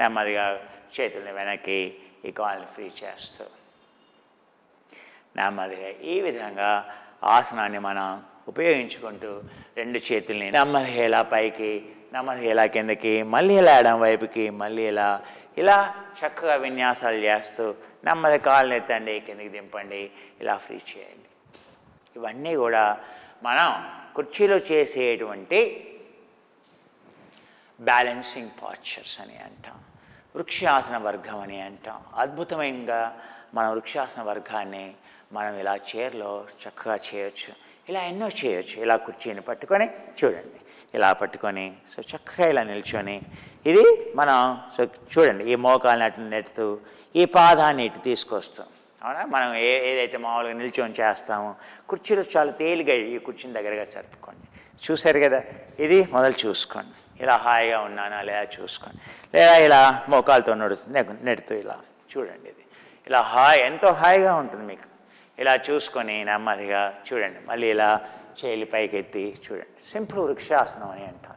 నెమ్మదిగా చేతుల్ని వెనక్కి ఈ కాల్ని ఫ్రీ చేస్తూ నెమ్మదిగా ఈ విధంగా ఆసనాన్ని మనం ఉపయోగించుకుంటూ రెండు చేతుల్ని నెమ్మదిగా ఇలా పైకి నెమ్మదిగా ఇలా కిందకి మళ్ళీ ఇలా ఎడం వైపుకి మళ్ళీ ఇలా ఇలా చక్కగా విన్యాసాలు చేస్తూ నెమ్మది కాళ్ళు ఎత్తండి కిందకి దింపండి ఇలా ఫ్రీ చేయండి ఇవన్నీ కూడా మనం కుర్చీలో చేసేటువంటి బ్యాలెన్సింగ్ పాస్చర్స్ అని అంటాం వృక్షాసన వర్గం అని అంటాం అద్భుతమైనగా మన వృక్షాసన వర్గాన్ని మనం ఇలా చైర్లో చక్కగా చేయొచ్చు ఇలా ఎన్నో చేయొచ్చు ఇలా కుర్చీని పట్టుకొని చూడండి ఇలా పట్టుకొని సో చక్కగా ఇలా నిల్చొని ఇది మనం సో చూడండి ఈ మోకాల్ని అటు నెట్టుతూ ఈ పాదాన్ని ఇటు తీసుకొస్తాం అవునా మనం ఏ ఏదైతే మామూలుగా నిల్చొని చేస్తామో కుర్చీలో చాలా తేలిగా ఈ కుర్చీని దగ్గరగా జరుపుకోండి చూశారు కదా ఇది మొదలు చూసుకోండి ఇలా హాయిగా ఉన్నానా లేదా చూసుకోండి లేదా ఇలా మోకాలతో నడుతుంది నెడుతూ ఇలా చూడండి ఇది ఇలా హాయ్ ఎంతో హాయిగా ఉంటుంది మీకు ఇలా చూసుకొని నెమ్మదిగా చూడండి మళ్ళీ ఇలా చేయి పైకి ఎత్తి చూడండి సింపుల్ వృక్షాసనం అని అంటాం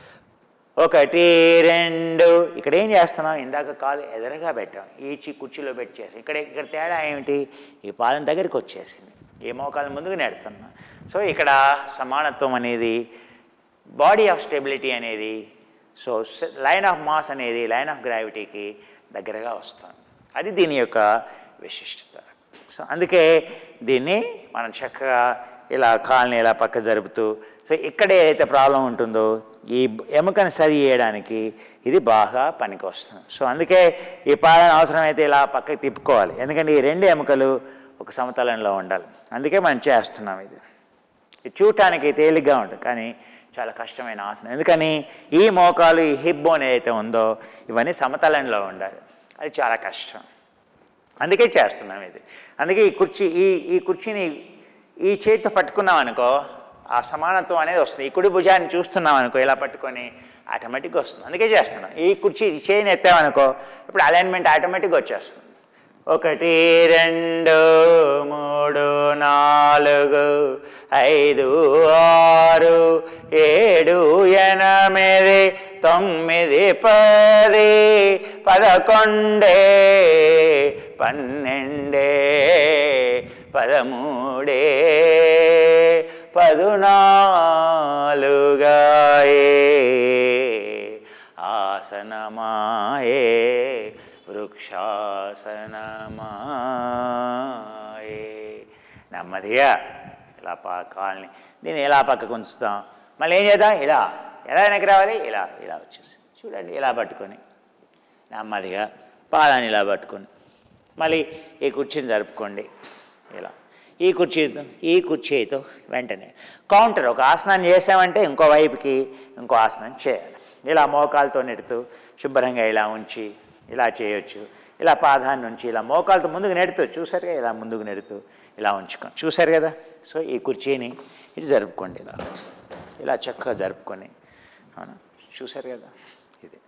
ఒకటి రెండు ఇక్కడ ఏం చేస్తున్నాం ఇందాక కాలు ఎదురుగా పెట్టాం ఈ చి కుర్చీలో పెట్టి చేసి ఇక్కడ ఇక్కడ తేడా ఏమిటి ఈ పాదం దగ్గరికి వచ్చేసింది ఈ మోకాలు ముందుకు నెడుతున్నాం సో ఇక్కడ సమానత్వం అనేది బాడీ ఆఫ్ స్టెబిలిటీ అనేది సో లైన్ ఆఫ్ మాస్ అనేది లైన్ ఆఫ్ గ్రావిటీకి దగ్గరగా వస్తుంది అది దీని యొక్క విశిష్టత సో అందుకే దీన్ని మనం చక్కగా ఇలా కాల్ని ఇలా పక్క జరుపుతూ సో ఇక్కడ ఏదైతే ప్రాబ్లం ఉంటుందో ఈ ఎముకను సరి చేయడానికి ఇది బాగా పనికి వస్తుంది సో అందుకే ఈ పాదం అవసరమైతే ఇలా పక్కకి తిప్పుకోవాలి ఎందుకంటే ఈ రెండు ఎముకలు ఒక సమతలంలో ఉండాలి అందుకే మనం చేస్తున్నాం ఇది ఇది చూడటానికి తేలిగ్గా ఉంటుంది కానీ చాలా కష్టమైన ఆసనం ఎందుకని ఈ మోకాలు ఈ హిప్ బోన్ ఏదైతే ఉందో ఇవన్నీ సమతలంలో ఉండాలి అది చాలా కష్టం అందుకే చేస్తున్నాం ఇది అందుకే ఈ కుర్చీ ఈ ఈ కుర్చీని ఈ చేతితో పట్టుకున్నాం అనుకో ఆ సమానత్వం అనేది వస్తుంది ఈ కుడి భుజాన్ని చూస్తున్నాం అనుకో ఇలా పట్టుకొని ఆటోమేటిక్గా వస్తుంది అందుకే చేస్తున్నాం ఈ కుర్చీ ఈ చేయిని ఎత్తామనుకో ఇప్పుడు అలైన్మెంట్ ఆటోమేటిక్గా వచ్చేస్తుంది ఒకటి రెండు మూడు నాలుగు ఐదు ఆరు ఏడు ఎనిమిది తొమ్మిది పది పదకొండే పన్నెండే పదమూడే పదునాలుగాయే ఆసనమాయే వృక్షాసనమాయే నెమ్మదిగా ఇలా పా కాల్ని దీన్ని ఎలా పక్కకు ఉంచుతాం మళ్ళీ ఏం చేద్దాం ఇలా ఎలా వెనక్కి రావాలి ఇలా ఇలా వచ్చేసి చూడండి ఇలా పట్టుకొని నెమ్మదిగా పాదాన్ని ఇలా పట్టుకొని మళ్ళీ ఈ కుర్చీని జరుపుకోండి ఇలా ఈ కుర్చీతో ఈ కుర్చీతో వెంటనే కౌంటర్ ఒక ఆసనాన్ని చేసామంటే ఇంకో వైపుకి ఇంకో ఆసనం చేయాలి ఇలా మోకాలతో నెడుతూ శుభ్రంగా ఇలా ఉంచి ఇలా చేయొచ్చు ఇలా పాదాన్ని ఉంచి ఇలా మోకాలతో ముందుకు నెడుతూ చూసారుగా ఇలా ముందుకు నెడుతూ ఇలా ఉంచుకోండి చూసారు కదా సో ఈ కుర్చీని ఇటు జరుపుకోండి ఇలా ఇలా చక్కగా జరుపుకొని అవునా చూసారు కదా ఇది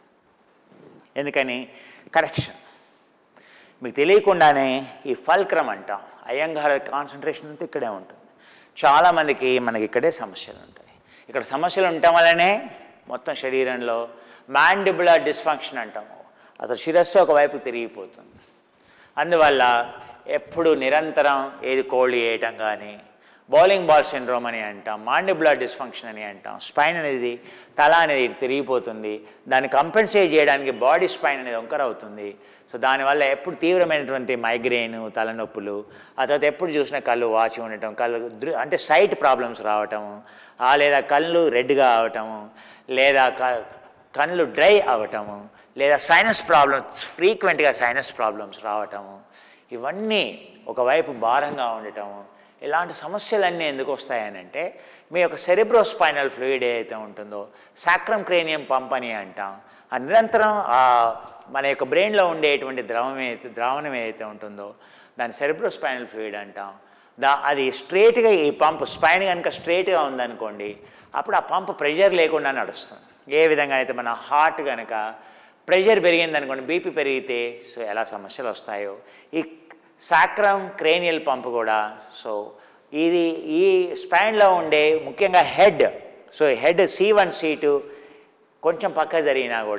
ఎందుకని కరెక్షన్ మీకు తెలియకుండానే ఈ ఫల్క్రమ్ అంటాం అయ్యంగార కాన్సన్ట్రేషన్ అంతా ఇక్కడే ఉంటుంది చాలామందికి మనకి ఇక్కడే సమస్యలు ఉంటాయి ఇక్కడ సమస్యలు ఉండటం వల్లనే మొత్తం శరీరంలో మ్యాండిబులర్ డిస్ఫంక్షన్ అంటాము అసలు శిరస్సు ఒకవైపు తిరిగిపోతుంది అందువల్ల ఎప్పుడు నిరంతరం ఏది కోళ్ళు వేయటం కానీ బౌలింగ్ బాల్ సిండ్రోమ్ అని అంటాం మాండిబులర్ డిస్ఫంక్షన్ అని అంటాం స్పైన్ అనేది తల అనేది ఇటు తిరిగిపోతుంది దాన్ని కంపెన్సేట్ చేయడానికి బాడీ స్పైన్ అనేది వంకర అవుతుంది సో దానివల్ల ఎప్పుడు తీవ్రమైనటువంటి మైగ్రెయిన్ తలనొప్పులు ఆ తర్వాత ఎప్పుడు చూసినా కళ్ళు వాచి ఉండటం కళ్ళు దృ అంటే సైట్ ప్రాబ్లమ్స్ రావటము ఆ లేదా కళ్ళు రెడ్గా అవటము లేదా క కళ్ళు డ్రై అవటము లేదా సైనస్ ప్రాబ్లమ్స్ ఫ్రీక్వెంట్గా సైనస్ ప్రాబ్లమ్స్ రావటము ఇవన్నీ ఒకవైపు భారంగా ఉండటము ఇలాంటి సమస్యలన్నీ ఎందుకు వస్తాయనంటే మీ యొక్క సెరిబ్రోస్పైనల్ ఫ్లూయిడ్ ఏదైతే ఉంటుందో సాక్రమ్ క్రేనియం పంప్ అని అంటాం ఆ నిరంతరం ఆ మన యొక్క బ్రెయిన్లో ఉండేటువంటి ద్రవం ఏదైతే ద్రావణం ఏదైతే ఉంటుందో దాన్ని సెరిబ్రోస్పైనల్ ఫ్లూయిడ్ అంటాం దా అది స్ట్రేట్గా ఈ పంప్ స్పైన్ కనుక స్ట్రేట్గా ఉందనుకోండి అప్పుడు ఆ పంప్ ప్రెషర్ లేకుండా నడుస్తుంది ఏ విధంగా అయితే మన హార్ట్ కనుక ప్రెషర్ పెరిగిందనుకోండి బీపీ పెరిగితే సో ఎలా సమస్యలు వస్తాయో ఈ సాక్రమ్ క్రేనియల్ పంప్ కూడా సో ఇది ఈ స్పైన్లో ఉండే ముఖ్యంగా head so head C one C two కొంచెం పక్క జరిగినా కూడా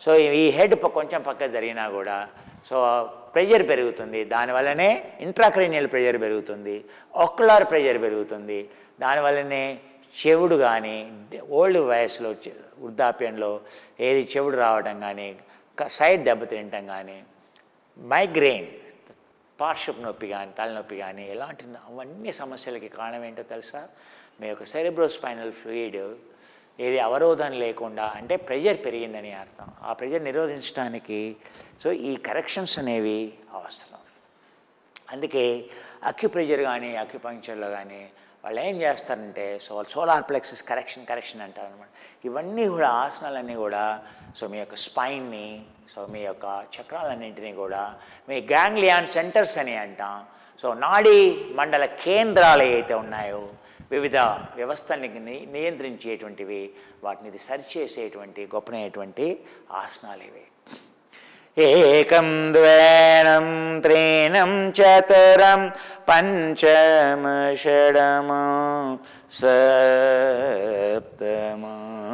సో ఈ హెడ్ ప- కొంచెం పక్క జరిగినా కూడా సో ప్రెషర్ పెరుగుతుంది దానివల్లనే ఇంట్రాక్రేనియల్ ప్రెషర్ పెరుగుతుంది ఒక్యులర్ ప్రెషర్ పెరుగుతుంది దానివల్లనే చెవుడు కానీ ఓల్డ్ వయసులో చె- వృద్ధాప్యంలో ఏది చెవుడు రావడం కానీ క- సైడ్ దెబ్బతింటం కానీ మైగ్రెయిన్ పార్శ్వపు నొప్పి కానీ తలనొప్పి కానీ ఎలాంటి న- అవన్నీ సమస్యలకి కారణం ఏంటో తెలుసా మీ యొక్క సెరిబ్రోస్పైనల్ ఫ్లూయిడ్ ఏది అవరోధం లేకుండా అంటే ప్రెషర్ పెరిగిందని అర్థం ఆ ప్రెషర్ నిరోధించడానికి సో ఈ కరెక్షన్స్ అనేవి అవసరం అందుకే అక్యుప్రెషర్ కానీ అక్యుపంక్చర్లో కానీ వాళ్ళు ఏం చేస్తారంటే సో వాళ్ళు సోలార్ ప్లెక్సెస్ కరెక్షన్ కరెక్షన్ అంటారు అనమాట ఇవన్నీ కూడా ఆసనాలన్నీ కూడా సో మీ యొక్క స్పైన్ని సో మీ యొక్క చక్రాలన్నింటినీ కూడా మీ గ్యాంగ్లియాన్ సెంటర్స్ అని అంటాం సో నాడీ మండల కేంద్రాలు ఏవైతే ఉన్నాయో వివిధ వ్యవస్థల్ని ని- నియంత్రించేటువంటివి వాటిని ఇది సరిచేసేటువంటి గొప్పనైనటువంటి ఆసనాలు ఇవి ఏకం ద్వేనం త్రీణం చతురం పంచమ షడమ సప్తమ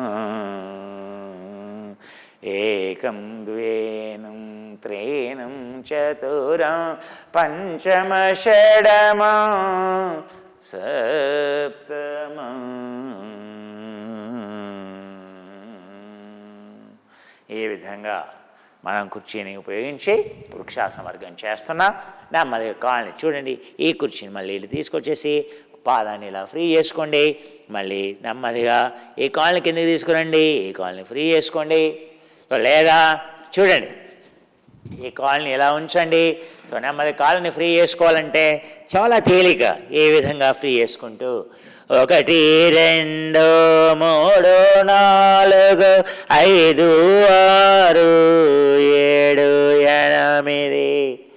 ఏకం ద్వేనం త్రీణం చతురం పంచమ షడమ సప్తమ ఈ విధంగా మనం కుర్చీని ఉపయోగించి వృక్షాసన వర్గం చేస్తున్నాం నెమ్మదిగా కాళ్ళని చూడండి ఈ కుర్చీని మళ్ళీ ఇల్లు తీసుకొచ్చేసి పాదాన్ని ఇలా ఫ్రీ చేసుకోండి మళ్ళీ నెమ్మదిగా ఈ కాళ్ళని కిందకి తీసుకురండి ఈ కాళ్ళని ఫ్రీ చేసుకోండి సో లేదా చూడండి ఈ కాల్ని ఎలా ఉంచండి సో నెమ్మది కాళ్ళని ఫ్రీ చేసుకోవాలంటే చాలా తేలిక ఏ విధంగా ఫ్రీ చేసుకుంటూ ఒకటి రెండు మూడు నాలుగు ఐదు ఆరు ఏడు ఎనిమిది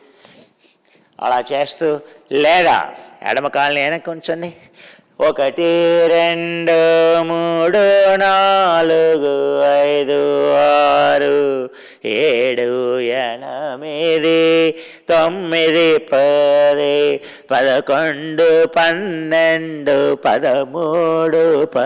అలా చేస్తూ లేదా ఎడమ కాళ్ళని వెనక్కి ఉంచండి ఒకటి రెండు మూడు నాలుగు ఐదు ఆరు ఏడు ఎనిమిది తొమ్మిది పది పదకొండు పన్నెండు పదమూడు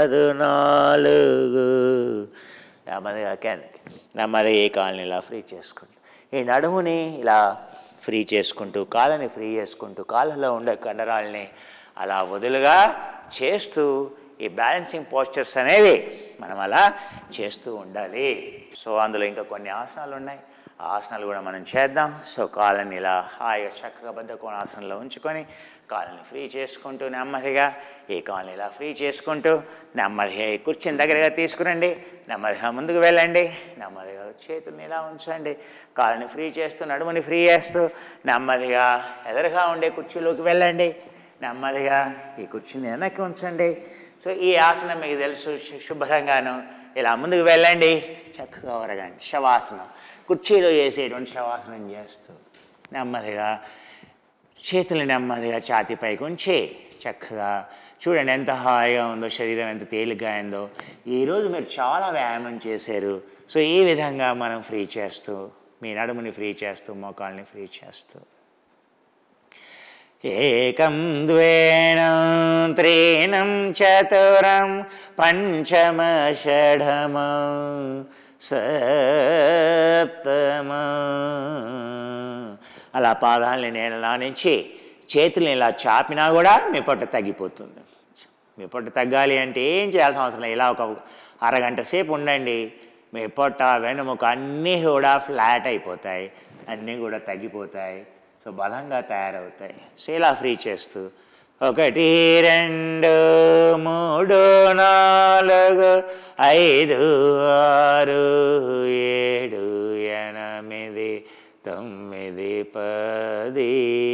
పద్నాలుగు నెమ్మదిగా కిందకి నెమ్మదిగా ఈ కాళ్ళని ఇలా ఫ్రీ చేసుకుంటూ ఈ నడుముని ఇలా ఫ్రీ చేసుకుంటూ కాళ్ళని ఫ్రీ చేసుకుంటూ కాళ్ళలో ఉండే కండరాలని అలా వదులుగా చేస్తూ ఈ బ్యాలెన్సింగ్ పోస్చర్స్ అనేవి మనం అలా చేస్తూ ఉండాలి సో అందులో ఇంకా కొన్ని ఆసనాలు ఉన్నాయి ఆ ఆసనాలు కూడా మనం చేద్దాం సో కాళ్ళని ఇలా హాయిగా చక్కగా బద్ద కోణాసనంలో ఉంచుకొని కాళ్ళని ఫ్రీ చేసుకుంటూ నెమ్మదిగా ఈ కాళ్ళని ఇలా ఫ్రీ చేసుకుంటూ నెమ్మదిగా ఈ కుర్చీని దగ్గరగా తీసుకురండి నెమ్మదిగా ముందుకు వెళ్ళండి నెమ్మదిగా చేతుల్ని ఇలా ఉంచండి కాళ్ళని ఫ్రీ చేస్తూ నడుముని ఫ్రీ చేస్తూ నెమ్మదిగా ఎదురుగా ఉండే కుర్చీలోకి వెళ్ళండి నెమ్మదిగా ఈ కుర్చీని వెనక్కి ఉంచండి సో ఈ ఆసనం మీకు తెలుసు శు- శుభ్రంగాను ఇలా ముందుకు వెళ్ళండి చక్కగా వరగండి శవాసనం కుర్చీలో చేసేటువంటి శవాసనం చేస్తూ నెమ్మదిగా చేతులు నెమ్మదిగా ఛాతీపైకి ఉంచి చక్కగా చూడండి ఎంత హాయిగా ఉందో శరీరం ఎంత తేలిగ్గా ఉందో ఈరోజు మీరు చాలా వ్యాయామం చేశారు సో ఈ విధంగా మనం ఫ్రీ చేస్తూ మీ నడుముని ఫ్రీ చేస్తూ మోకాల్ని ఫ్రీ చేస్తూ ఏకం ద్వేనం త్రీణం చతురం పంచమ షఢమ సప్తమ అలా పాదాలని నేను నానించి చేతుల్ని ఇలా చాపినా కూడా మీ పొట్ట తగ్గిపోతుంది మీ పొట్ట తగ్గాలి అంటే ఏం చేయాల్సిన అవసరం లేదు ఇలా ఒక అరగంట సేపు ఉండండి మీ పొట్ట వెనుముక అన్నీ కూడా ఫ్లాట్ అయిపోతాయి అన్నీ కూడా తగ్గిపోతాయి సో బలంగా తయారవుతాయి సో ఇలా ఫ్రీ చేస్తూ ఒకటి రెండు మూడు నాలుగు ఐదు ఆరు ఏడు ఎనిమిది తొమ్మిది పది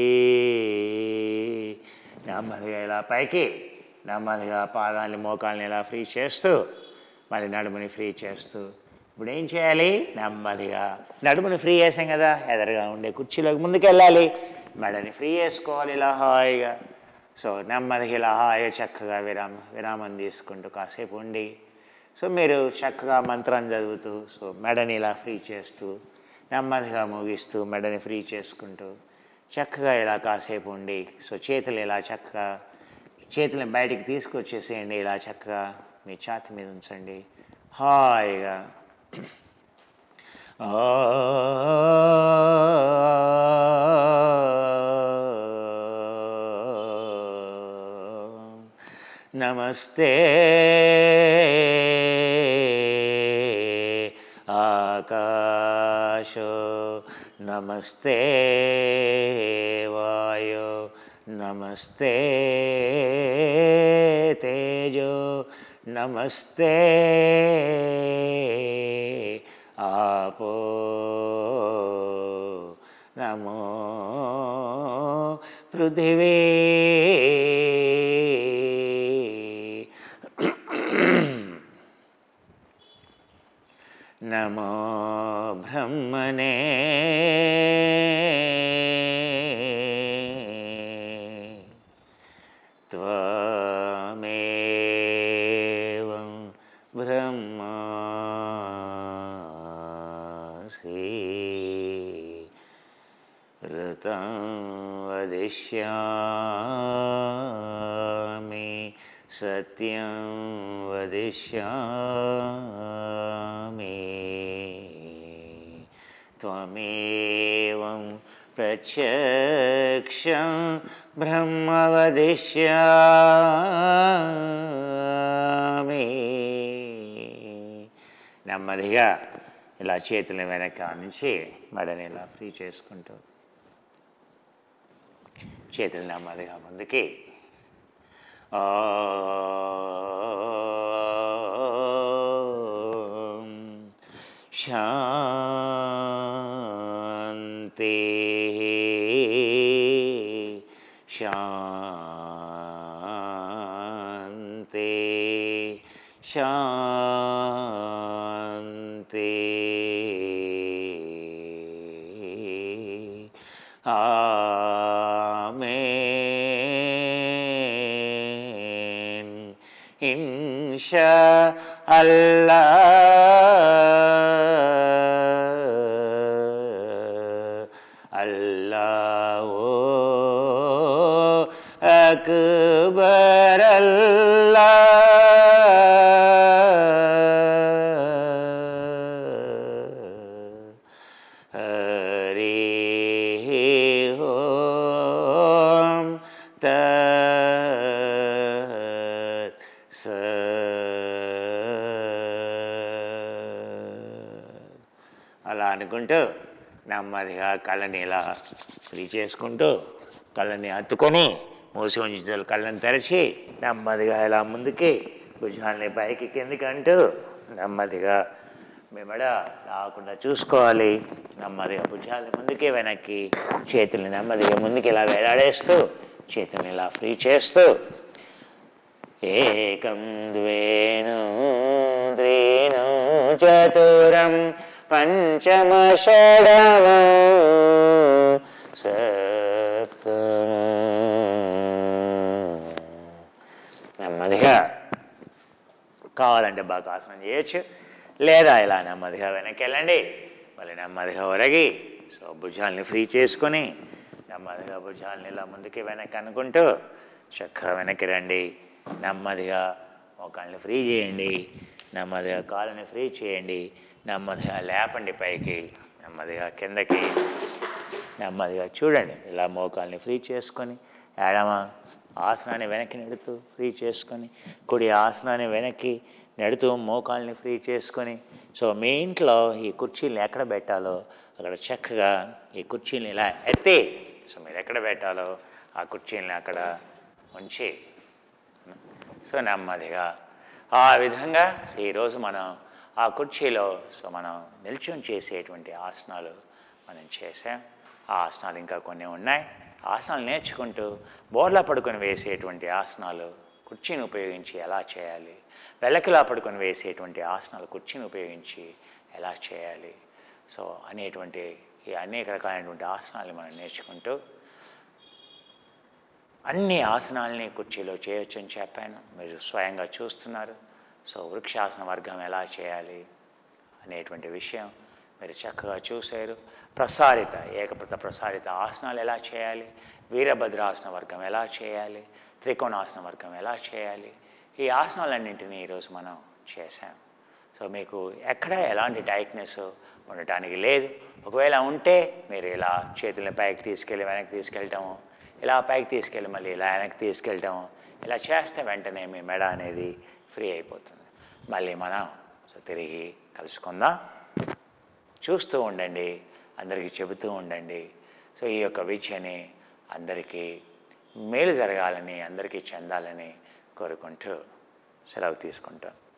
నెమ్మదిగా ఇలా పైకి నెమ్మదిగా పాదాలని మోకాల్ని ఇలా ఫ్రీ చేస్తూ మళ్ళీ నడుముని ఫ్రీ చేస్తూ ఇప్పుడు ఏం చేయాలి నెమ్మదిగా నడుముని ఫ్రీ చేసాం కదా ఎదురుగా ఉండే కుర్చీలోకి ముందుకు వెళ్ళాలి మెడని ఫ్రీ చేసుకోవాలి ఇలా హాయిగా సో నెమ్మదిగా ఇలా హాయిగా చక్కగా విరామ విరామం తీసుకుంటూ కాసేపు ఉండి సో మీరు చక్కగా మంత్రం చదువుతూ సో మెడని ఇలా ఫ్రీ చేస్తూ నెమ్మదిగా ముగిస్తూ మెడని ఫ్రీ చేసుకుంటూ చక్కగా ఇలా కాసేపు ఉండి సో చేతులు ఇలా చక్కగా చేతులను బయటికి తీసుకొచ్చేసేయండి ఇలా చక్కగా మీ ఛాతి మీద ఉంచండి హాయిగా నమస్తే ఆకాశో నమస్తే వాయో నమస్తే తేజో నమస్తే ఆపో నమో పృథివీ నమో బ్రహ్మణే త్వమేవం బ్రహ్మాసి ఋతం వదిష్యామి సత్యం వదిష్యామి త్వమేవం ప్రత్యక్షం బ్రహ్మ వదిష్యామి నెమ్మదిగా ఇలా చేతుల వెనక నుంచి మెడని ఇలా ఫ్రీ చేసుకుంటూ చేతులు నెమ్మదిగా ముందుకి ఓం శాంతి శాంతి శాంతి ఆమేన్ ఇన్షా అల్లా అల్లాహో అక్బర్ అల్లా హరి ఓం తత్ సత్. అలా అనుకుంటూ నెమ్మదిగా కళ్ళని ఇలా ఫ్రీ చేసుకుంటూ కళ్ళని హత్తుకొని మూసి ఉంచుతారు కళ్ళని తెరిచి నెమ్మదిగా ఇలా ముందుకి భుజాలని పైకి కిందికి అంటూ నెమ్మదిగా మెమడ రాకుండా చూసుకోవాలి నెమ్మదిగా భుజాలని ముందుకి వెనక్కి చేతుల్ని నెమ్మదిగా ముందుకి ఇలా వేలాడేస్తూ చేతుల్ని ఇలా ఫ్రీ చేస్తూ ఏకం ద్వేను త్రీను చతురం పంచమ షడమ సప్తమ నెమ్మదిగా కావాలంటే బాగా ఆసనం చేయొచ్చు లేదా ఇలా నెమ్మదిగా వెనక్కి వెళ్ళండి మళ్ళీ నెమ్మదిగా ఒరగి సో భుజాల్ని ఫ్రీ చేసుకొని నెమ్మదిగా భుజాల్ని ఇలా ముందుకి వెనక్కి అనుకుంటూ చక్కగా వెనక్కి రండి నెమ్మదిగా మోకాళ్ళని ఫ్రీ చేయండి నెమ్మదిగా కాళ్ళని ఫ్రీ చేయండి నెమ్మదిగా లేపండి పైకి నెమ్మదిగా కిందకి నెమ్మదిగా చూడండి ఇలా మోకాల్ని ఫ్రీ చేసుకొని ఎడమ ఆసనాన్ని వెనక్కి నెడుతూ ఫ్రీ చేసుకొని కుడి ఆసనాన్ని వెనక్కి నెడుతూ మోకాల్ని ఫ్రీ చేసుకొని సో మీ ఇంట్లో ఈ కుర్చీని ఎక్కడ పెట్టాలో అక్కడ చక్కగా ఈ కుర్చీని ఇలా ఎత్తి సో మీరు ఎక్కడ పెట్టాలో ఆ కుర్చీని అక్కడ ఉంచి సో నెమ్మదిగా ఆ విధంగా సో ఈరోజు మనం ఆ కుర్చీలో సో మనం నిల్చుని చేసేటువంటి ఆసనాలు మనం చేసాం ఆ ఆసనాలు ఇంకా కొన్ని ఉన్నాయి ఆసనాలు నేర్చుకుంటూ బోర్లా పడుకొని వేసేటువంటి ఆసనాలు కుర్చీని ఉపయోగించి ఎలా చేయాలి వెల్లకిలా పడుకొని వేసేటువంటి ఆసనాలు కుర్చీని ఉపయోగించి ఎలా చేయాలి సో అనేటువంటి ఈ అనేక రకాలైనటువంటి ఆసనాలు మనం నేర్చుకుంటూ అన్ని ఆసనాలని కుర్చీలో చేయొచ్చని చెప్పాను మీరు స్వయంగా చూస్తున్నారు సో వృక్షాసన వర్గం ఎలా చేయాలి అనేటువంటి విషయం మీరు చక్కగా చూశారు ప్రసారిత ఏకప్రత ప్రసారిత ఆసనాలు ఎలా చేయాలి వీరభద్రాసన వర్గం ఎలా చేయాలి త్రికోణాసన వర్గం ఎలా చేయాలి ఈ ఆసనాలన్నింటినీ ఈరోజు మనం చేశాం సో మీకు ఎక్కడ ఎలాంటి డైట్నెస్ ఉండటానికి లేదు ఒకవేళ ఉంటే మీరు ఇలా చేతులను పైకి తీసుకెళ్ళి వెనక్కి తీసుకెళ్ళటము ఇలా పైకి తీసుకెళ్ళి మళ్ళీ ఇలా వెనక్కి తీసుకెళ్ళటము ఇలా చేస్తే వెంటనే మీ మెడ అనేది ఫ్రీ అయిపోతుంది మళ్ళీ మనం సో తిరిగి కలుసుకుందాం చూస్తూ ఉండండి అందరికీ చెబుతూ ఉండండి సో ఈ యొక్క విద్యని అందరికీ మేలు జరగాలని అందరికీ చెందాలని కోరుకుంటూ సెలవు తీసుకుంటాను